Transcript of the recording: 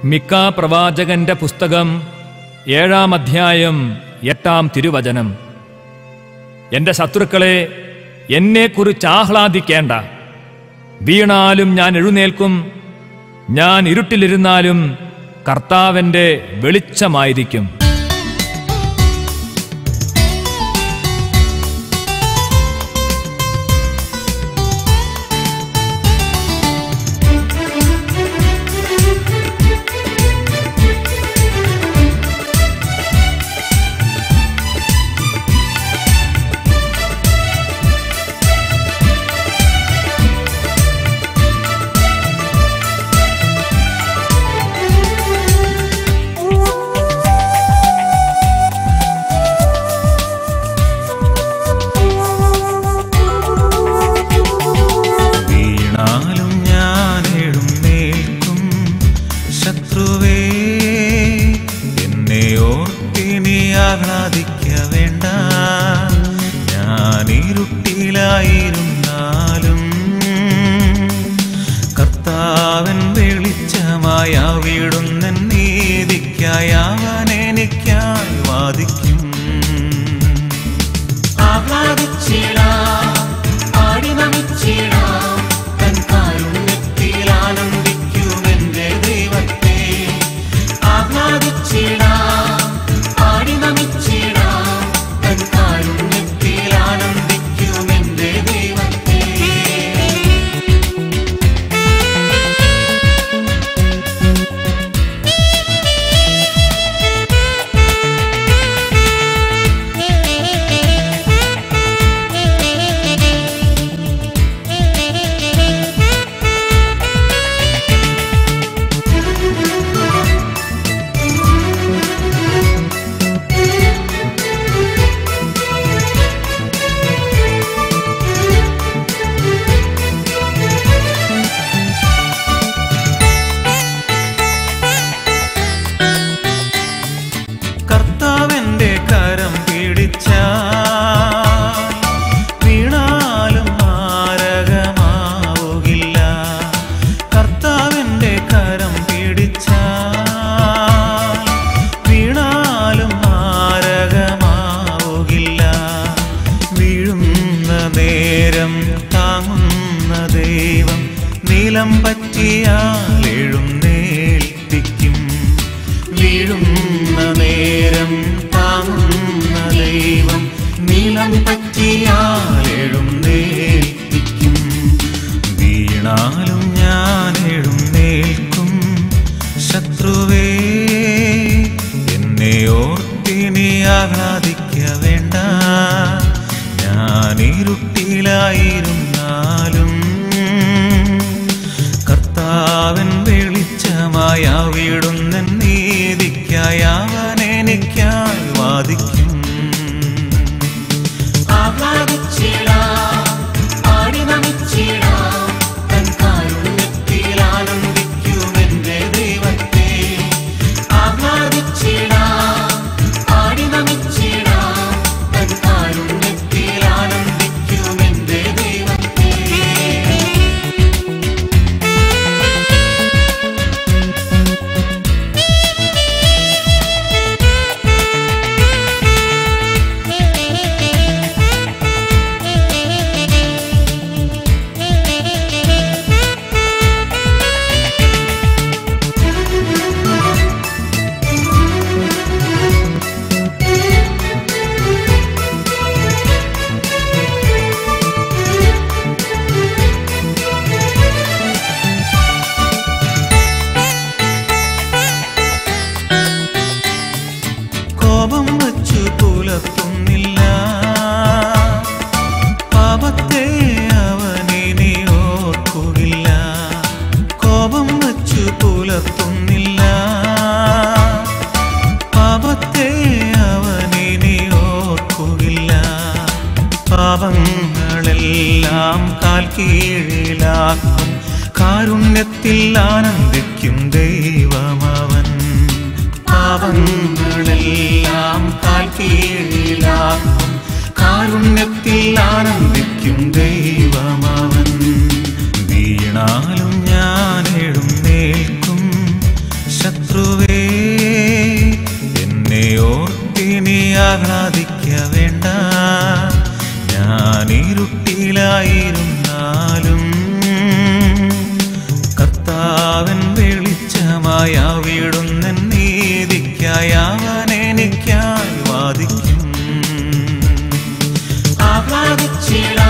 മിക്ക പ്രവാചകന്റെ പുസ്തകം ഏഴാം അധ്യായം എട്ടാം തിരുവചനം എന്റെ ശത്രുക്കളെ എന്നെക്കുറിച്ച് ആഹ്ലാദിക്കേണ്ട വീണാലും ഞാൻ എഴുന്നേൽക്കും ഞാൻ ഇരുട്ടിലിരുന്നാലും കർത്താവിന്റെ വെളിച്ചമായിരിക്കും വീണാലും ഞാൻ എഴുന്നേൽക്കും ശത്രുവേ എന്നെ ഓർത്തിനി ആഹ്ലാദിക്ക വേണ്ട ഞാൻ ഇരുട്ടിലായിരുന്നാലും കർത്താവൻ വെളിച്ചമായ വീടുന്ന നീതിക്കായി അവൻ എനിക്കായി വാദിക്കും ആഹ്ലാദിച്ചിടാം, പാടി നമിച്ചിടാം, തൻ കാരുണ്യത്തിൽ ആനന്ദിക്കുമെന്റെ ദൈവത്തെ. ആഹ്ലാദിച്ചിടാം, പാടി നമിച്ചിടാം, തൻ കാരുണ്യത്തിൽ ആനന്ദിക്കുമെന്റെ ദൈവത്തെ കർത്താവിന്റെ കരം പിടിച്ച വീണാലും മാരകമാവുകില്ല കർത്താവിന്റെ കരം പിടിച്ച വീണാലും മാരകമാവുകില്ല വീഴുന്ന നേരം താങ്ങുന്ന ദൈവം നീലം പറ്റിയാൽ എഴുന്നേൽപ്പിക്കും വീഴുന്ന നേരം താങ്ങുന്ന ദൈവം നീളം പറ്റിയാൽ എഴുന്നേൽപ്പിക്കും വീണാലും ഞാൻ എഴുന്നേൽക്കും ശത്രുവേ എന്നെ ഓർത്തിനി ആഹ്ലാദിക്ക വേണ്ട ഞാൻ ഇരുട്ടിലായിരുന്നാലും കർത്താവൻ വെളിച്ചമായ വീടുന്ന നീതിക്കായി അവൻ എനിക്കായി വാദിക്കും ആഹ്ലാദിച്ചിടാം, പാടി നമിച്ചിടാം, തൻ കാരുണ്യത്തിൽ ആനന്ദിക്കുമെന്റെ ദൈവത്തെ. ആഹ്ലാദിച്ചിടാം, പാടി നമിച്ചിടാം, തൻ കാരുണ്യത്തിൽ ആനന്ദിക്കുമെന്റെ ദൈവത്തെ കോപം വച്ചു പുലർത്തുന്നില്ല പാപത്തെ അവനിനി ഓർക്കുകില്ല കോപം വച്ചു പുലർത്തുന്നില്ല പാപത്തെ അവനിനി ഓർക്കുകില്ല പാപങ്ങളെല്ലാം കാൽ കീഴിലാക്കും കാരുണ്യത്തിൽ ആനന്ദിക്കും ദൈവമവൻ പാപങ്ങളെല്ലാം കാൽ കീഴിലാക്കും കാരുണ്യത്തിൽ ആനന്ദിക്കും ദൈവമവൻ വീണാലും ഞാൻ എഴുന്നേൽക്കും ശത്രു മായ വീടുന്ന നീതിക്കായി അവൻ എനിക്കായി വാദിക്കും ആഹ്ലാദിച്ചിടാം